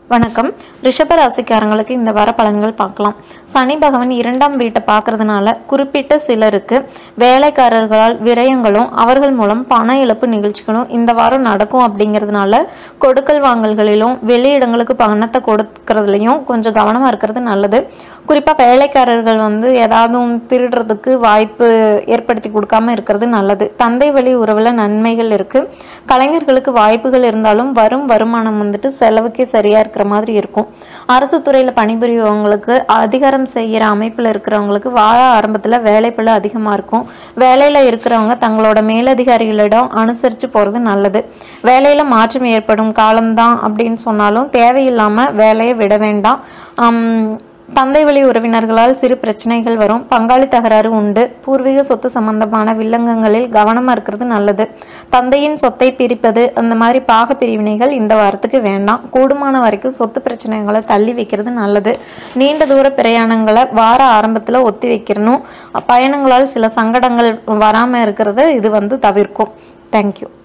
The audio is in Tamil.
வணக்கம் ரிஷப ராசிக்காரங்களுக்கு இந்த வார பலன்கள் பார்க்கலாம் சனி பகவான் இரண்டாம் வீட்டை பார்க்கறதுனால குறிப்பிட்ட சிலருக்கு வேலைக்காரர்களால் விரயங்களும் அவர்கள் மூலம் பண இழப்பு நிகழ்ச்சிகளும் இந்த வாரம் நடக்கும் அப்படிங்கிறதுனால கொடுக்கல் வாங்கல்களிலும் வெளியிடங்களுக்கு பணத்தை கொடுக்கறதுலையும் கொஞ்சம் கவனமாக இருக்கிறது நல்லது குறிப்பாக வேலைக்காரர்கள் வந்து ஏதாவது திருடுறதுக்கு வாய்ப்பு ஏற்படுத்தி கொடுக்காம இருக்கிறது நல்லது தந்தை வழி உறவில் நன்மைகள் இருக்கு கலைஞர்களுக்கு வாய்ப்புகள் இருந்தாலும் வரும் வருமானம் வந்துட்டு செலவுக்கே சரியா இருக்கிற மாதிரி இருக்கும் அரசு துறையில் பணிபுரியவங்களுக்கு அதிகாரம் செய்கிற அமைப்பில் இருக்கிறவங்களுக்கு வார ஆரம்பத்தில் வேலைப்பளு அதிகமாக இருக்கும் வேலையில் இருக்கிறவங்க தங்களோட மேலதிகாரிகளிடம் அனுசரித்து போகிறது நல்லது வேலையில் மாற்றம் ஏற்படும் காலம்தான் அப்படின்னு சொன்னாலும் தேவையில்லாமல் வேலையை விட வேண்டாம் ஆம், தந்தை வழி உறவினர்களால் சிறு பிரச்சனைகள் வரும் பங்காளி தகராறு உண்டு பூர்வீக சொத்து சம்பந்தமான வில்லங்கங்களில் கவனமாக இருக்கிறது நல்லது தந்தையின் சொத்தை பிரிப்பது அந்த மாதிரி பாக பிரிவினைகள் இந்த வாரத்துக்கு வேண்டாம் கூடுமான வரைக்கும் சொத்து பிரச்சனைகளை தள்ளி வைக்கிறது நல்லது நீண்ட தூர பிரயாணங்களை வார ஆரம்பத்தில் ஒத்தி வைக்கிறணும் பயணங்களால் சில சங்கடங்கள் வராமல் இருக்கிறத இது வந்து தவிர்க்கும் தேங்க்யூ